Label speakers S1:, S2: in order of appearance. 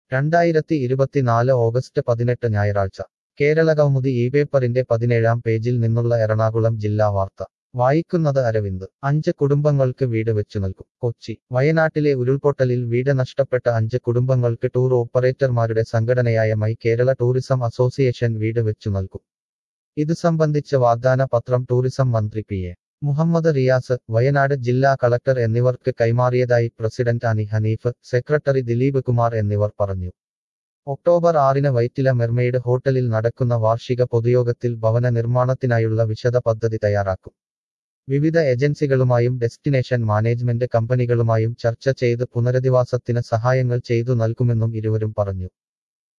S1: രണ്ടായിരത്തി ഇരുപത്തിനാല് ഓഗസ്റ്റ് പതിനെട്ട് ഞായറാഴ്ച കേരളകൗമുദി ഈ പേപ്പറിന്റെ പതിനേഴാം പേജിൽ നിന്നുള്ള എറണാകുളം ജില്ലാ വാർത്ത വായിക്കുന്നത് അരവിന്ദ് അഞ്ച് കുടുംബങ്ങൾക്ക് വീട് വെച്ചു നൽകും കൊച്ചി വയനാട്ടിലെ ഉരുൾപൊട്ടലിൽ വീട് നഷ്ടപ്പെട്ട അഞ്ച് കുടുംബങ്ങൾക്ക് ടൂർ ഓപ്പറേറ്റർമാരുടെ സംഘടനയായ മൈ കേരള ടൂറിസം അസോസിയേഷൻ വീട് വെച്ചു നൽകും ഇതു സംബന്ധിച്ച് വാഗ്ദാന പത്രം ടൂറിസം മന്ത്രി പി എ മുഹമ്മദ് റിയാസ് വയനാട് ജില്ലാ കളക്ടർ എന്നിവർക്ക് കൈമാറിയതായി പ്രസിഡന്റ് അനി ഹനീഫ് സെക്രട്ടറി ദിലീപ് കുമാർ എന്നിവർ പറഞ്ഞു ഒക്ടോബർ ആറിന് വൈറ്റില മെർമെയ്ഡ് ഹോട്ടലിൽ നടക്കുന്ന വാർഷിക പൊതുയോഗത്തിൽ ഭവന നിർമ്മാണത്തിനായുള്ള വിശദ പദ്ധതി തയ്യാറാക്കും വിവിധ ഏജൻസികളുമായും ഡെസ്റ്റിനേഷൻ മാനേജ്മെന്റ് കമ്പനികളുമായും ചർച്ച ചെയ്ത് പുനരധിവാസത്തിന് സഹായങ്ങൾ ചെയ്തു നൽകുമെന്നും ഇരുവരും പറഞ്ഞു